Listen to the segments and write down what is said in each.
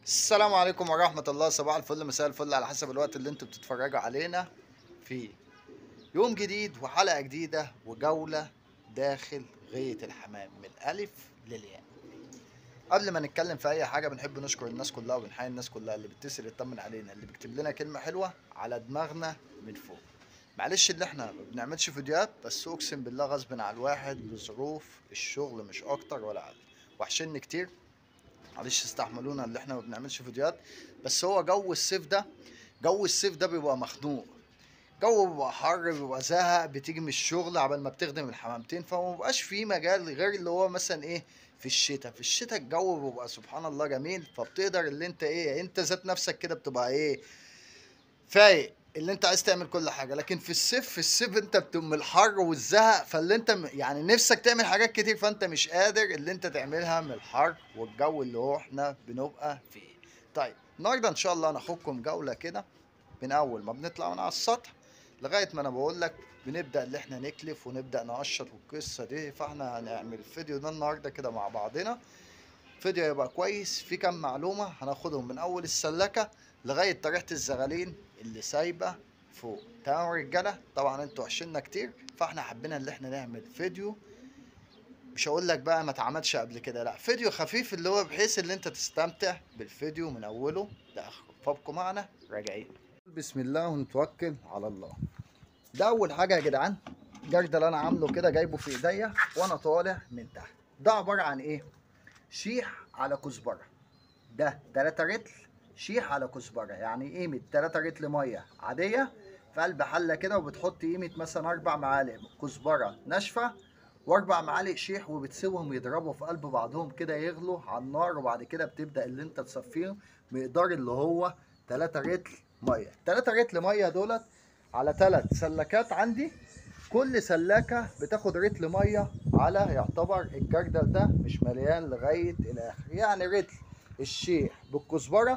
السلام عليكم ورحمة الله صباح الفل مساء الفل على حسب الوقت اللي انتوا بتتفرجوا علينا فيه يوم جديد وحلقة جديدة وجولة داخل غاية الحمام من الألف للياء قبل ما نتكلم في أي حاجة بنحب نشكر الناس كلها وبنحيي الناس كلها اللي بتتصل تطمن علينا اللي بيكتب لنا كلمة حلوة على دماغنا من فوق معلش اللي احنا ما بنعملش فيديوهات بس اقسم بالله غصب عن الواحد لظروف الشغل مش اكتر ولا اقل وحشني كتير معلش استحملونا اللي احنا ما بنعملش فيديوهات بس هو جو الصيف ده جو الصيف ده بيبقى مخنوق جو بيبقى حر بيبقى زهق بتيجي من الشغل عبال ما بتخدم الحمامتين فما بيبقاش فيه مجال غير اللي هو مثلا ايه في الشتاء في الشتاء الجو بيبقى سبحان الله جميل فبتقدر اللي انت ايه انت ذات نفسك كده بتبقى ايه فايق اللي انت عايز تعمل كل حاجه لكن في الصيف في الصيف انت بتبقى من الحر والزهق فاللي انت م- يعني نفسك تعمل حاجات كتير فانت مش قادر اللي انت تعملها من الحر والجو اللي هو احنا بنبقى فيه طيب النهارده ان شاء الله هناخدكم جوله كده من اول ما بنطلع من على السطح لغايه ما انا بقول لك بنبدا اللي احنا نكلف ونبدا نقشر والقصه دي فاحنا هنعمل الفيديو ده النهارده كده مع بعضنا فيديو هيبقى كويس في كام معلومه هناخدهم من اول السلكه لغايه طريقه الزغالين اللي سايبه فوق تمام يا رجاله طبعا انتوا وحشنا كتير فاحنا حبينا ان احنا نعمل فيديو مش هقول لك بقى ما اتعملش قبل كده لا فيديو خفيف اللي هو بحيث ان انت تستمتع بالفيديو من اوله لاخره فابقوا معنا راجعين بسم الله ونتوكل على الله ده اول حاجه يا جدعان الجرد اللي انا عامله كده جايبه في ايديا وانا طالع من تحت ده عباره عن ايه شيح على كزبره ده 3 رتل شيح على كزبره يعني قيمه 3 رتل ميه عاديه في قلب حله كده وبتحط قيمه مثلا اربع معالق كزبره ناشفه واربع معالق شيح وبتسيبهم يضربوا في قلب بعضهم كده يغلوا على النار وبعد كده بتبدا اللي انت تصفيهم مقدار اللي هو 3 رتل ميه 3 رتل ميه دولت على ثلاث سلكات عندي كل سلاكه بتاخد رتل ميه على يعتبر الجردل ده مش مليان لغايه الاخر يعني رتل الشيح بالكزبره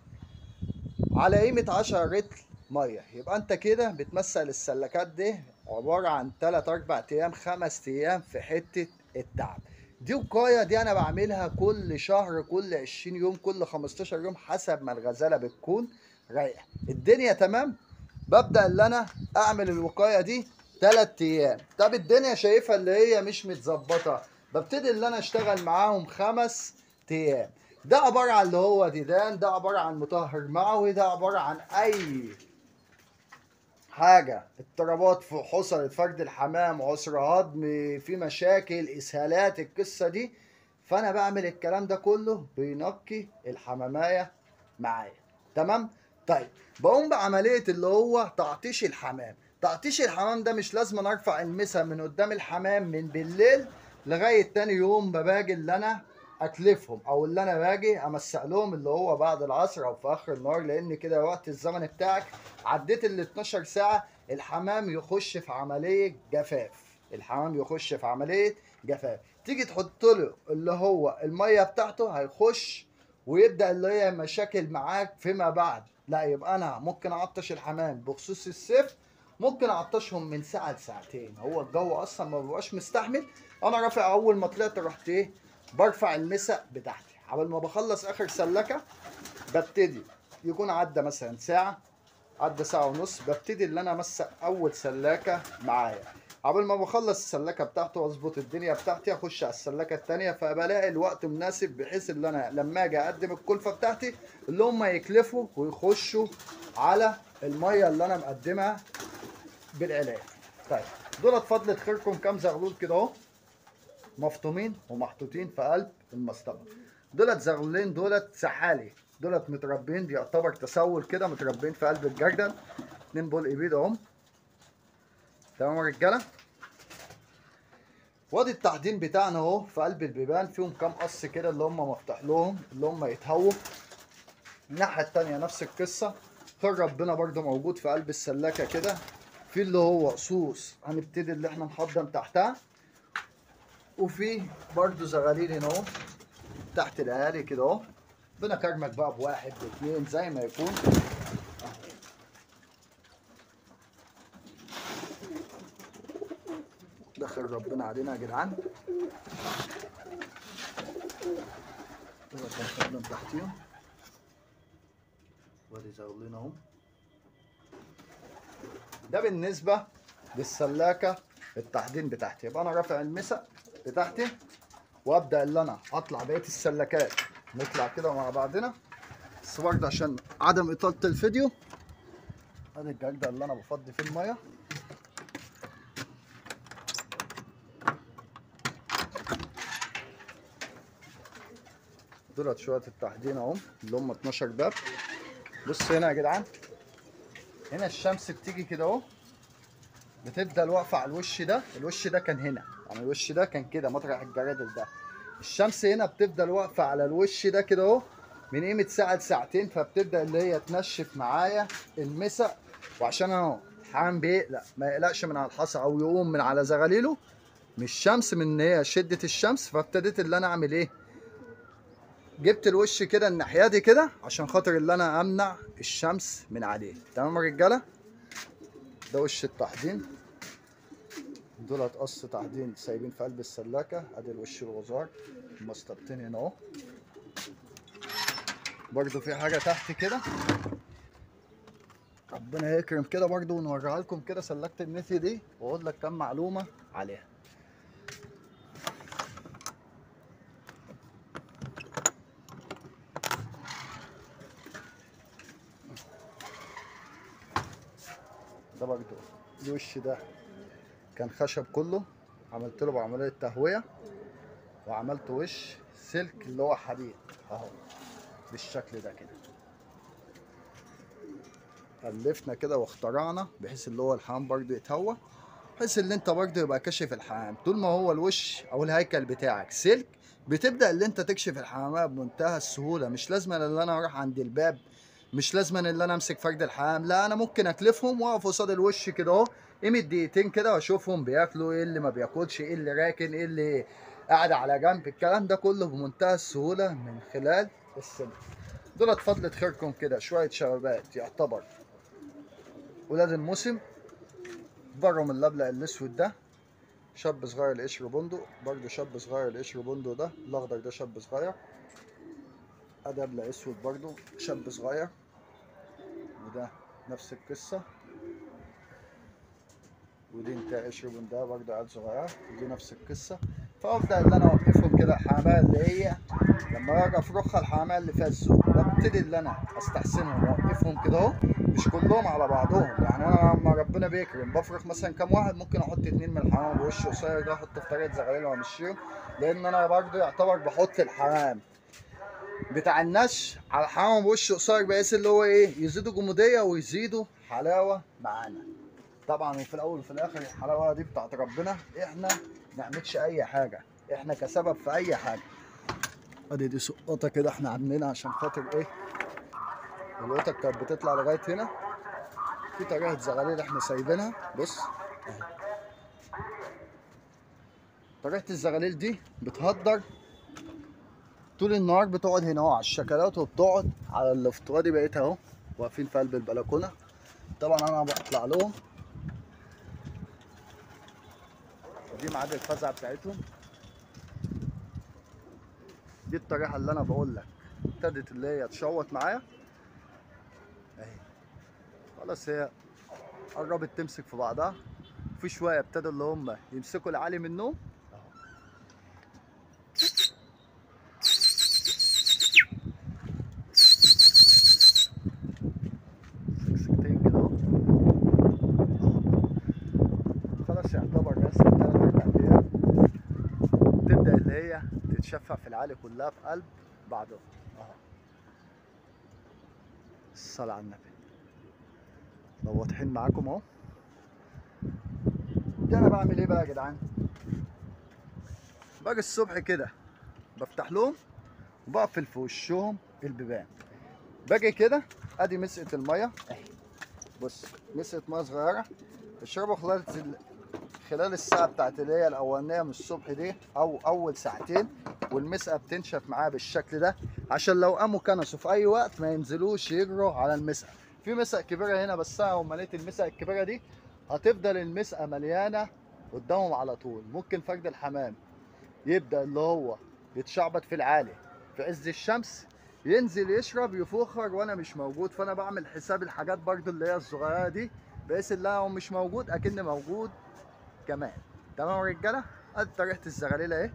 على قيمه 10 رتل ميه يبقى انت كده بتمثل السلكات دي عباره عن 3 4 ايام 5 ايام في حته التعب دي وقايه دي انا بعملها كل شهر كل 20 يوم كل 15 يوم حسب ما الغزاله بتكون رايقه الدنيا تمام ببدا اللي انا اعمل الوقايه دي 3 ايام طب الدنيا شايفها اللي هي مش متظبطه ببتدي اللي انا اشتغل معاهم خمس ايام ده عباره عن اللي هو ديدان ده عباره عن مطهر معوي ده عباره عن اي حاجه اضطرابات في حصلت فرد الحمام عسر هضمي في مشاكل اسهالات القصه دي فانا بعمل الكلام ده كله بينقي الحمامايه معايا تمام طيب بقوم بعمليه اللي هو تعطيش الحمام تعطيش الحمام ده مش لازم أنا ارفع المسا من قدام الحمام من بالليل لغايه تاني يوم ما باجي اللي انا اكلفهم او اللي انا باجي امسق لهم اللي هو بعد العصر او في اخر النهار لان كده وقت الزمن بتاعك عديت ال 12 ساعه الحمام يخش في عمليه جفاف الحمام يخش في عمليه جفاف تيجي تحط له اللي هو الميه بتاعته هيخش ويبدا اللي هي مشاكل معاك فيما بعد لا يبقى انا ممكن اعطش الحمام بخصوص الصيف ممكن اعطشهم من ساعه لساعتين هو الجو اصلا ما بيبقاش مستحمل انا رافع اول ما طلعت رحت ايه برفع المسق بتاعتي قبل ما بخلص اخر سلكه ببتدي يكون عدى مثلا ساعه عدى ساعه ونص ببتدي اللي انا امسق اول سلاكه معايا قبل ما بخلص السلاكه بتاعته واظبط الدنيا بتاعتي اخش على السلاكه التانية فبلاقي الوقت مناسب بحيث ان انا لما اجي اقدم الكلفه بتاعتي اللي هم يكلفوا ويخشوا على الميه اللي انا مقدمها بالعلاج طيب دولت فضلة خيركم كام زغلول كده اهو مفطومين ومحطوطين في قلب المصطبه دولت زغلولين دولت سحالي دولت متربين يعتبر تسول كده متربين في قلب الجردل اتنين بول ايبيد اهم تمام يا رجاله وادي التحضير بتاعنا اهو في قلب البيبان فيهم كام قص كده اللي هم مفتوح لهم اللي هم يتهووا الناحيه التانيه نفس القصه خير ربنا برضو موجود في قلب السلاكه كده في اللي هو قصوص هنبتدي اللي احنا نحضن تحتها وفي برضو زغاليل هنا اهو تحت الاهالي كده اهو بنكرمك بقى بواحد باتنين زي ما يكون دخل ربنا علينا يا جدعان دول كان تحتيهم وادي زغلين اهو ده بالنسبه للسلاكه التحضير بتاعتي يبقى انا رافع المسق بتاعتي وابدا اللي انا اطلع بقيه السلكات نطلع كده مع بعضنا بس برضه عشان عدم اطاله الفيديو ادي الجردل اللي انا بفضي فيه الميه دولت شويه التحضير اهو اللي هم 12 باب بص هنا يا جدعان هنا الشمس بتيجي كده اهو بتفضل واقفه على الوش ده الوش ده كان هنا يعني الوش ده كان كده مطرح الجرادل ده الشمس هنا بتفضل واقفه على الوش ده كده اهو من قيمه ساعه لساعتين فبتبدا اللي هي تنشف معايا المسق وعشان اهو الحمام بيقلق ما يقلقش من على الحصى او يقوم من على زغاليله مش شمس من ان هي شده الشمس فابتديت اللي انا اعمل ايه جبت الوش كده الناحيه دي كده عشان خاطر اللي انا امنع الشمس من عليه تمام يا رجاله ده وش التحضير دولت قص تحضير سايبين في قلب السلاكه ادي الوش الغزار المسطرتين هنا اهو برضو في حاجه تحت كده ربنا يكرم كده برضو ونوريها لكم كده سلكت النثي دي واقول لك كام معلومه عليها ده برضو الوش ده كان خشب كله عملت له بعملية تهوية وعملت وش سلك اللي هو حديد اهو بالشكل ده كده ألفنا كده واخترعنا بحيث اللي هو الحمام برضو يتهوى بحيث اللي انت برضو يبقى كاشف الحمام طول ما هو الوش او الهيكل بتاعك سلك بتبدأ اللي انت تكشف الحمامات بمنتهى السهولة مش لازم ان انا اروح عند الباب مش لازم ان انا امسك فرد الحمام لا انا ممكن اكلفهم واقف قصاد الوش كده اهو قيمة دقيقتين كده واشوفهم بياكلوا ايه اللي ما بياكلش ايه اللي راكن ايه اللي قاعد على جنب الكلام ده كله بمنتهى السهولة من خلال السلك دولت فضلة خيركم كده شوية شبابات يعتبر ولاد الموسم بره من اللبلق الاسود ده شاب صغير القشر بندق برضه شاب صغير القشر بندق ده الاخضر ده شاب صغير ادي ابلق اسود برضه شاب صغير وده نفس القصة ودي انت قشر من ده برضه عيال صغيرة ودي نفس القصة فافضل ان انا اوقفهم كده الحمامة اللي هي لما اجي افرخها الحمامة اللي فيها الزوق ببتدي ان انا استحسنهم واوقفهم كده اهو مش كلهم على بعضهم يعني انا لما ربنا بيكرم بفرخ مثلا كام واحد ممكن احط اتنين من الحمام بوش قصير ده احط في طريقة زغاليل وامشيهم لان انا برضه يعتبر بحط الحمام بتاع النش على الحمام بوش قصير بحيث اللي هو ايه يزيدوا جموديه ويزيدوا حلاوه معانا طبعا وفي الاول وفي الاخر الحلاوه دي بتاعت ربنا احنا ما نعملش اي حاجه احنا كسبب في اي حاجه ادي دي سقطه كده احنا عاملينها عشان خاطر ايه القطه كانت بتطلع لغايه هنا في طريقه زغاليل احنا سايبينها بص اهي. طريقه الزغاليل دي بتهدر طول النهار بتقعد هنا اهو على الشكلات وبتقعد على الافتراضي بقيت اهو واقفين في قلب البلكونه طبعا انا بطلع لهم ودي ميعاد الفزعه بتاعتهم دي الطريقه اللي انا بقول لك ابتدت اللي هي تشوط معايا اهي خلاص هي قربت تمسك في بعضها في شويه ابتدوا اللي هم يمسكوا العالي منهم اهو سكسكتين كده اهو اهو. خلاص يعتبر بس تلات اربع ايام تبدا اللي هي تتشفع في العالي كلها في قلب بعضهم اهو الصلاة على النبي لو واضحين معاكم اهو ده انا بعمل ايه بقى يا جدعان باجي الصبح كده بفتح لهم وبقفل في وشهم البيبان باجي كده ادي مسقه الميه اهي بص مسقه ميه صغيره اشربوا خلال ال- خلال الساعه بتاعت اللي هي الاولانيه من الصبح دي او اول ساعتين والمسقه بتنشف معاه بالشكل ده عشان لو قاموا كنسوا في اي وقت ما ينزلوش يجروا على المسقه في مسق كبيره هنا بس انا لو مليت المسق الكبيره دي هتفضل المسقه مليانه قدامهم على طول ممكن فرد الحمام يبدا اللي هو يتشعبط في العالي في عز الشمس ينزل يشرب يفخر وانا مش موجود فانا بعمل حساب الحاجات برضو اللي هي الصغيره دي بحيث ان انا لو مش موجود اكن موجود كمان تمام يا رجاله ادي طريقه الزغاليل اهي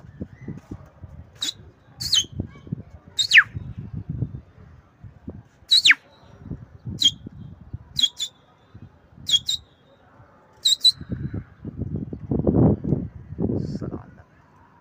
الصلاة على النبي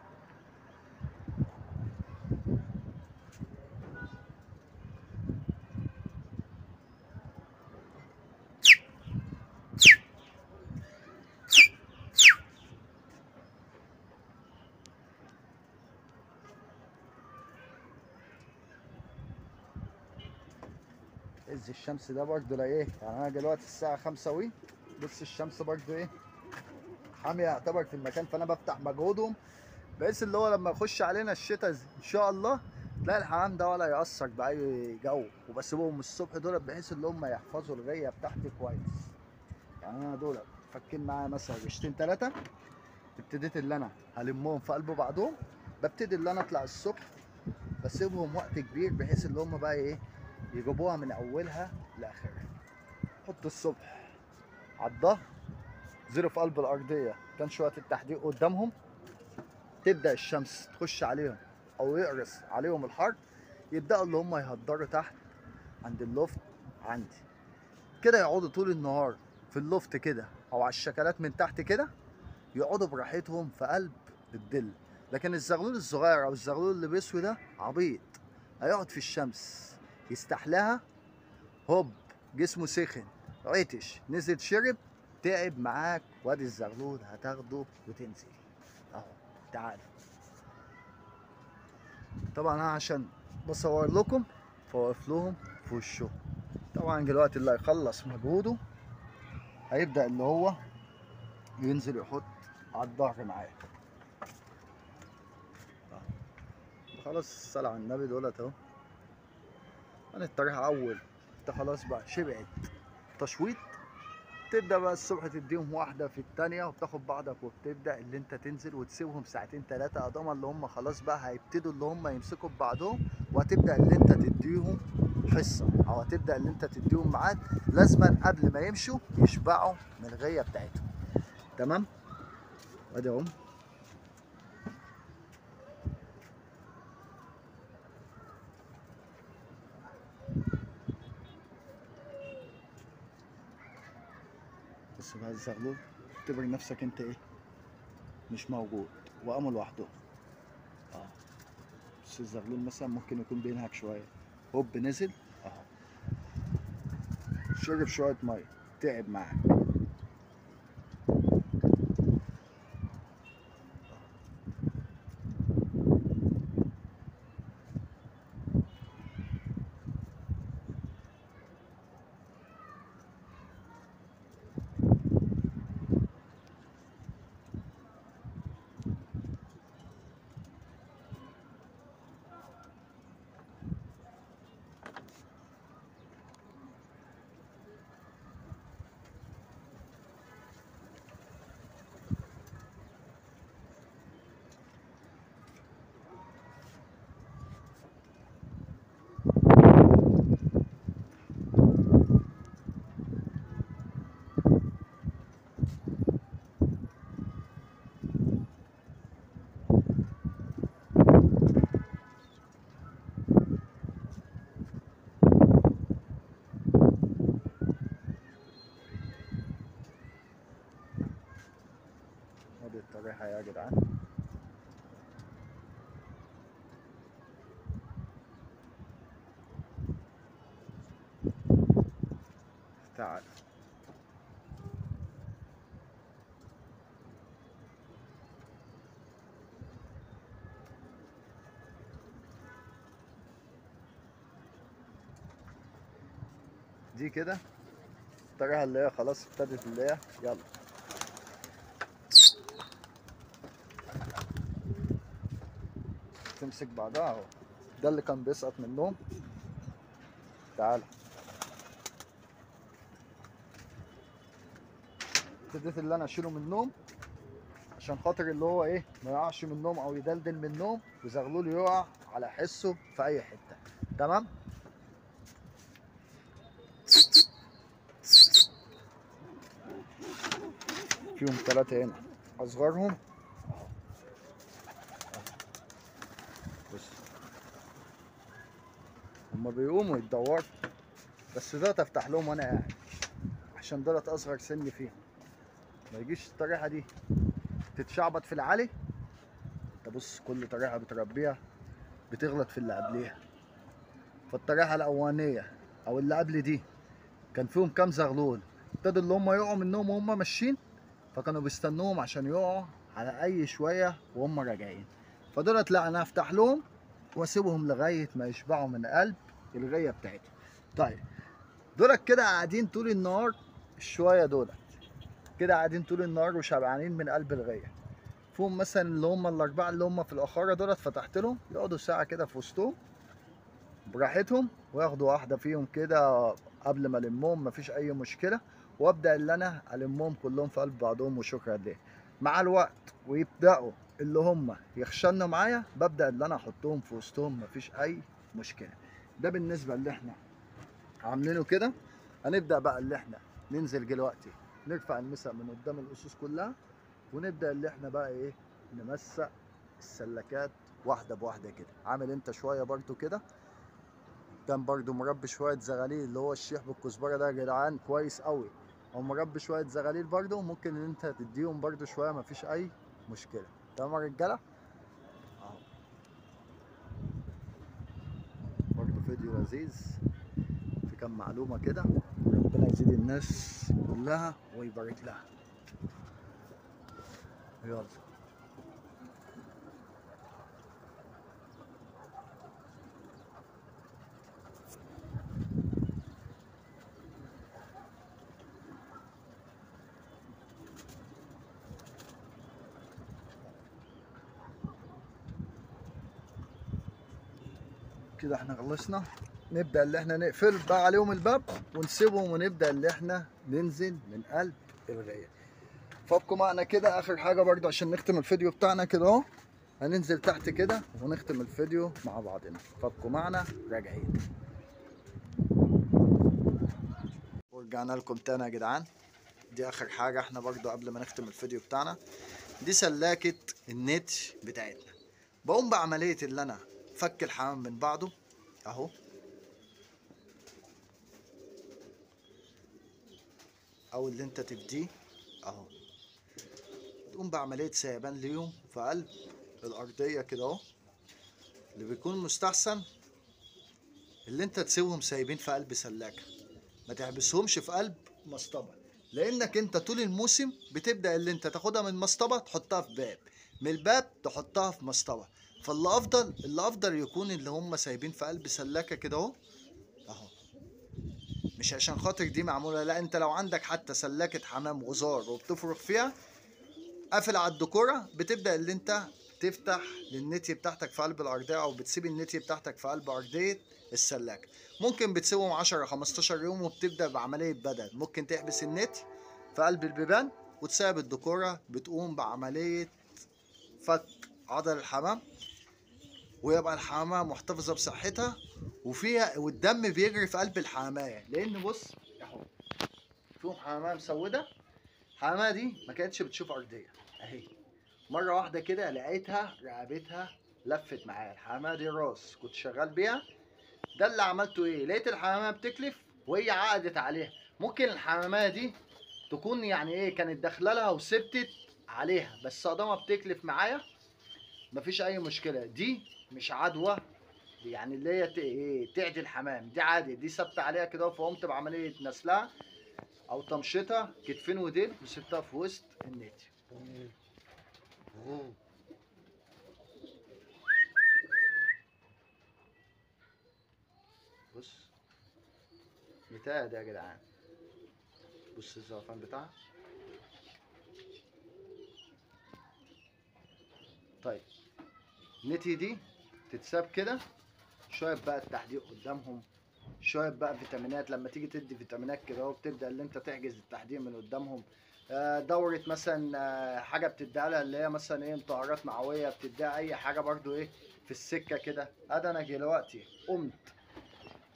عز الشمس ده برضه لا ايه يعني انا دلوقتي الساعة خمسة وي بص الشمس برضه ايه حامية يعتبر في المكان فانا بفتح مجهودهم بحيث اللي هو لما يخش علينا الشتاء ان شاء الله تلاقي الحمام ده ولا يأثر بأي جو وبسيبهم الصبح دول بحيث ان هم يحفظوا الغية بتاعتي كويس يعني انا دول فاكين معايا مثلا رشتين تلاتة ابتديت اللي انا هلمهم في قلب بعضهم ببتدي اللي انا اطلع الصبح بسيبهم وقت كبير بحيث اللي هم بقى ايه يجيبوها من اولها لاخرها حط الصبح على الظهر زيرو في قلب الارضيه كان شويه التحديق قدامهم تبدا الشمس تخش عليهم او يقرص عليهم الحر يبداوا اللي هم يهدروا تحت عند اللفت عندي كده يقعدوا طول النهار في اللفت كده او على الشكلات من تحت كده يقعدوا براحتهم في قلب الظل لكن الزغلول الصغير او الزغلول اللي بيسوي ده عبيط هيقعد في الشمس يستحلاها هوب جسمه سخن عطش نزل شرب تعب معاك وادي الزغلول هتاخده وتنزل اهو تعال طبعا انا عشان بصور لكم فواقف لهم في وشهم طبعا دلوقتي اللي هيخلص مجهوده هيبدأ اللي هو ينزل يحط على الظهر معايا خلاص الصلاة على النبي دولت اهو انا الطريقة اول انت خلاص بقى شبعت تشويط تبدا بقى الصبح تديهم واحده في الثانيه وبتاخد بعضك وبتبدا اللي انت تنزل وتسيبهم ساعتين ثلاثه ادام اللي هم خلاص بقى هيبتدوا اللي هم يمسكوا ببعضهم وهتبدا اللي انت تديهم حصه او هتبدا اللي انت تديهم ميعاد لازما قبل ما يمشوا يشبعوا من الغيه بتاعتهم تمام ادي اهم بس بقى الزغلول اعتبر نفسك انت ايه مش موجود وقاموا لوحدهم اه بس الزغلول مثلا ممكن يكون بينهك شويه هوب نزل اهو شرب شويه ميه تعب معاك ادي الطريقه يا جدعان تعال دي كده الطريقه اللي هي خلاص ابتدت اللي هي يلا تمسك بعضها اهو ده اللي كان بيسقط من النوم تعال ابتديت اللي انا اشيله من النوم عشان خاطر اللي هو ايه ما يقعش من النوم او يدلدل من النوم وزغلول يقع على حسه في اي حته تمام فيهم ثلاثة هنا أصغرهم بص هما بيقوموا يتدوروا بس دولت افتح لهم وانا قاعد عشان دولت اصغر سن فيهم ما يجيش الطريحة دي تتشعبط في العالي تبص كل طريحة بتربيها بتغلط في اللي قبليها فالطريحة الأولانية أو اللي قبل دي كان فيهم كام زغلول ابتدوا اللي هم يقعوا منهم وهم ماشيين فكانوا بيستنوهم عشان يقعوا على أي شوية وهم راجعين فدولت لا أنا أفتح لهم وأسيبهم لغاية ما يشبعوا من قلب الغية بتاعتهم طيب دولت كده قاعدين طول النهار الشوية دولت كده قاعدين طول النهار وشبعانين من قلب الغية فيهم مثلا اللي هم الأربعة اللي هم في الأخارة دولت فتحت لهم يقعدوا ساعة كده في وسطهم براحتهم وياخدوا واحدة فيهم كده قبل ما ألمهم مفيش أي مشكلة وأبدأ اللي أنا ألمهم كلهم في قلب بعضهم وشكرا ليه مع الوقت ويبدأوا اللي هم يخشنوا معايا ببدأ اللي أنا أحطهم في وسطهم مفيش أي مشكلة ده بالنسبة اللي إحنا عاملينه كده هنبدأ بقى اللي إحنا ننزل دلوقتي نرفع المسق من قدام الأسس كلها ونبدأ اللي إحنا بقى إيه نمسق السلكات واحدة بواحدة كده عامل أنت شوية برضو كده كان برضو مربي شوية زغاليل اللي هو الشيح بالكزبرة ده يا جدعان كويس قوي هو مربي شوية زغاليل برضو ممكن ان انت تديهم برضو شوية مفيش اي مشكلة تمام يا رجالة اهو برضو فيديو لذيذ في كام معلومة كده ربنا يزيد الناس كلها ويبارك لها يلا كده احنا خلصنا نبدا اللي احنا نقفل بقى عليهم الباب ونسيبهم ونبدا اللي احنا ننزل من قلب الغايه فابقوا معنا كده اخر حاجه برضو عشان نختم الفيديو بتاعنا كده اهو هننزل تحت كده ونختم الفيديو مع بعضنا فابقوا معنا راجعين ورجعنا لكم تاني يا جدعان دي اخر حاجه احنا برضو قبل ما نختم الفيديو بتاعنا دي سلاكه النت بتاعتنا بقوم بعمليه اللي انا فك الحمام من بعضه اهو او اللي انت تفديه اهو تقوم بعملية سيبان ليهم في قلب الارضية كده اهو اللي بيكون مستحسن اللي انت تسيبهم سايبين في قلب سلاكة ما تحبسهمش في قلب مصطبة لانك انت طول الموسم بتبدأ اللي انت تاخدها من مصطبة تحطها في باب من الباب تحطها في مصطبة فاللي افضل اللي افضل يكون اللي هم سايبين في قلب سلاكه كده اهو اهو مش عشان خاطر دي معموله لا انت لو عندك حتى سلاكه حمام غزار وبتفرغ فيها قافل على الدكوره بتبدا اللي انت تفتح للنتي بتاعتك في قلب الارضيه او بتسيب النتي بتاعتك في قلب ارضيه السلاكه ممكن بتسيبهم 10 15 يوم وبتبدا بعمليه بدل ممكن تحبس النت في قلب البيبان وتسيب الدكوره بتقوم بعمليه فك عضل الحمام ويبقى الحمامة محتفظة بصحتها وفيها والدم بيجري في قلب الحمامية لأن بص أهو فيهم حمامة مسودة الحمامة دي ما كانتش بتشوف أرضية أهي مرة واحدة كده لقيتها رقبتها لفت معايا الحمامة دي راس كنت شغال بيها ده اللي عملته إيه لقيت الحمامة بتكلف وهي عقدت عليها ممكن الحمامة دي تكون يعني إيه كانت داخلة لها وثبتت عليها بس صدمة بتكلف معايا مفيش أي مشكلة دي مش عدوى يعني اللي هي ت- ايه تعدي الحمام دي عادي دي ثابته عليها كده فقمت بعمليه نسلها او تمشيطها كتفين وديل وسبتها في وسط النت بص نتاية ده يا جدعان بص الزعفان بتاعها طيب نتي دي تتساب كده شويه بقى التحديق قدامهم شويه بقى فيتامينات لما تيجي تدي فيتامينات كده اهو بتبدا اللي انت تحجز التحديق من قدامهم آه، دورة مثلا آه، حاجة بتديها لها اللي هي مثلا ايه مطهرات معوية بتديها أي حاجة برضو ايه في السكة كده أدا أنا دلوقتي قمت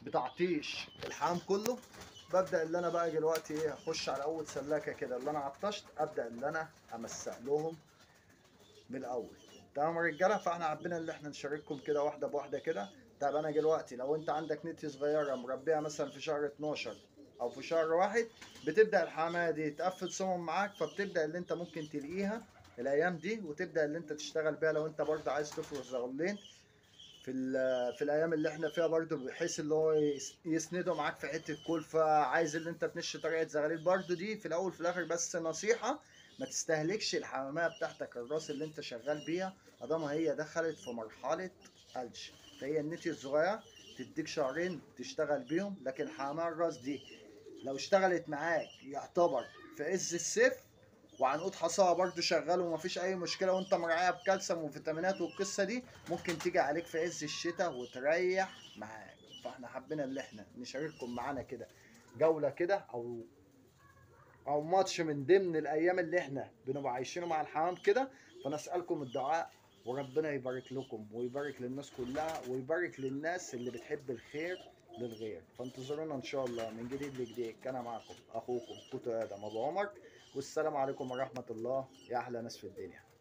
بتعطيش الحمام كله ببدا اللي انا بقى دلوقتي ايه اخش على اول سلاكه كده اللي انا عطشت ابدا اللي انا امسح لهم من الاول تمام يا رجاله فاحنا حابين اللي احنا نشارككم كده واحده بواحده كده طب انا دلوقتي لو انت عندك نتي صغيره مربيها مثلا في شهر 12 او في شهر واحد بتبدا الحمايه دي تقفل سمم معاك فبتبدا اللي انت ممكن تلاقيها الايام دي وتبدا اللي انت تشتغل بيها لو انت برضه عايز تفرز زغلين في ال- في الايام اللي احنا فيها برضه بحيث اللي هو يس- يسندوا معاك في حته كلفه عايز اللي انت تنش طريقه زغاليل برضه دي في الاول في الاخر بس نصيحه ما تستهلكش الحماميه بتاعتك الراس اللي انت شغال بيها ادام هي دخلت في مرحله قلش فهي النتي الصغيره تديك شهرين تشتغل بيهم لكن حماميه الراس دي لو اشتغلت معاك يعتبر في عز الصيف وعنقود حصاها برضو شغال ومفيش اي مشكله وانت مراعيها بكالسيوم وفيتامينات والقصه دي ممكن تيجي عليك في عز الشتاء وتريح معاك فاحنا حبينا اللي احنا نشارككم معانا كده جوله كده او او ماتش من ضمن الايام اللي احنا بنبقى عايشينه مع الحمام كده فنسالكم الدعاء وربنا يبارك لكم ويبارك للناس كلها ويبارك للناس اللي بتحب الخير للغير فانتظرونا ان شاء الله من جديد لجديد كان معكم اخوكم كوتو ادم ابو عمر والسلام عليكم ورحمه الله يا احلى ناس في الدنيا